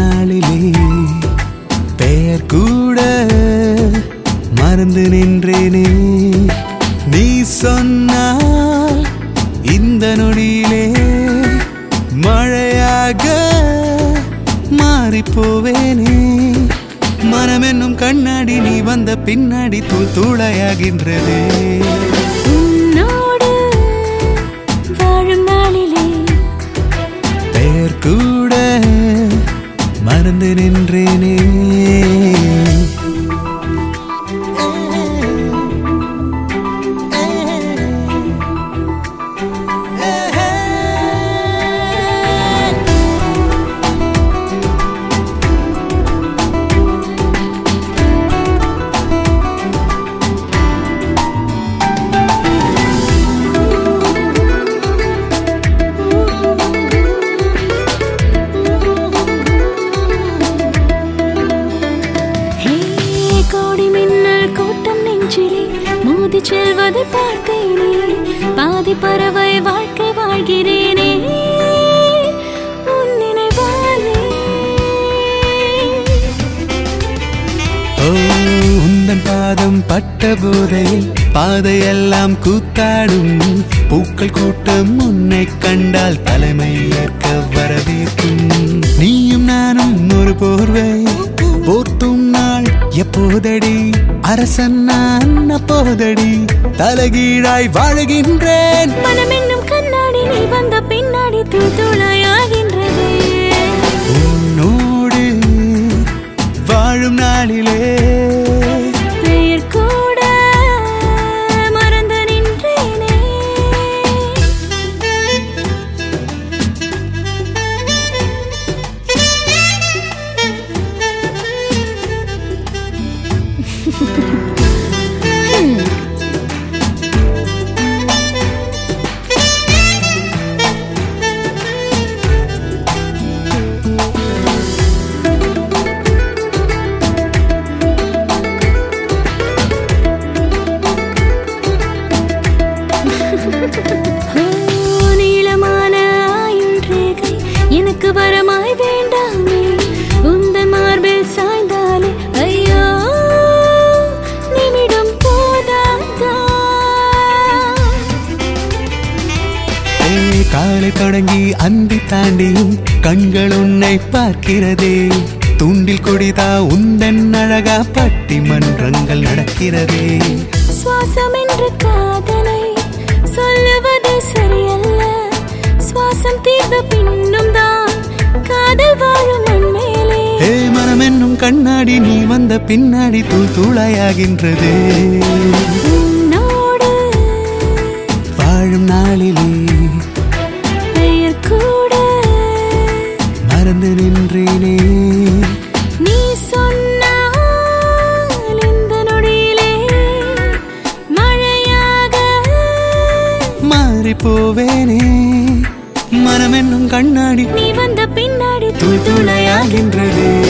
நாளிலே பெயர் கூட மறந்து நின்றேனே நீ சொன்னால் இந்த நொடியிலே மழையாக மாறிப் போவேனே மனம் என்னும் கண்ணாடி நீ வந்த பின்னாடி தூள் தூளையாகின்றதே உன்னோடு வாழும் நாளிலே பெயர் கூட மறந்து நின்றேனே ஹே கோடி மின்னல் கூட்டம் நெஞ்சிலே மோதி செல்வதை பார்த்தேனே பாதி பறவை வாழ்க்கை வாழ்கிறேனே உன் நினைவாலே ஓ உந்தன் பாதம் பட்ட போதையில் பாதையெல்லாம் கூத்தாடும் பூக்கள் கூட்டம் உன்னை கண்டால் தலைமை ஏற்க வரவேற்கும் நீயும் நானும் ஒரு போர்வை போர்த்தும் நாள் எப்போதடி அரசன் நான் அப்போதடி தலைகீழாய் வாழுகின்றேன் மனம் என்னும் கண்ணாடி நீ வந்த பின்னாடி தூத்துளையாகின்றதே உன்னோடு வாழும் நாளிலே பெயர் கூட மறந்து நின்றேனே ஓ, நீளமான ஆயுள் ரேகை எனக்கு வரமாய் வேண்டாமே உந்தன் மார்பில் சாய்ந்தாலே ஐயோ நிமிடம் போதாதா ஏய், காலை தொடங்கி அந்தி தாண்டியும் கண்கள் உன்னை பார்க்கிறதே தூண்டில் கொடிதா உந்தன் அழகா பட்டிமன்றங்கள் நடக்கிறதே சுவாசம் என்று காதலை சொல்லுவது சரியல்ல சுவாசம் தீர்ந்த பின்னும் தான் காதல் வாழும் மண் மேலே ஏ மனம் என்னும் கண்ணாடி நீ வந்த பின்னாடி தூள் தூளாயாகின்றது உன்னோடு வாழும் நாளிலே பெயர் கூட மறந்து நின்றேனே நீ சொன்னால் இந்த நொடியிலே மழையாக மாறி போவேனே மனம் என்னும் கண்ணாடி நீ வந்த பின்னாடி தூள் தூளாயாகின்றது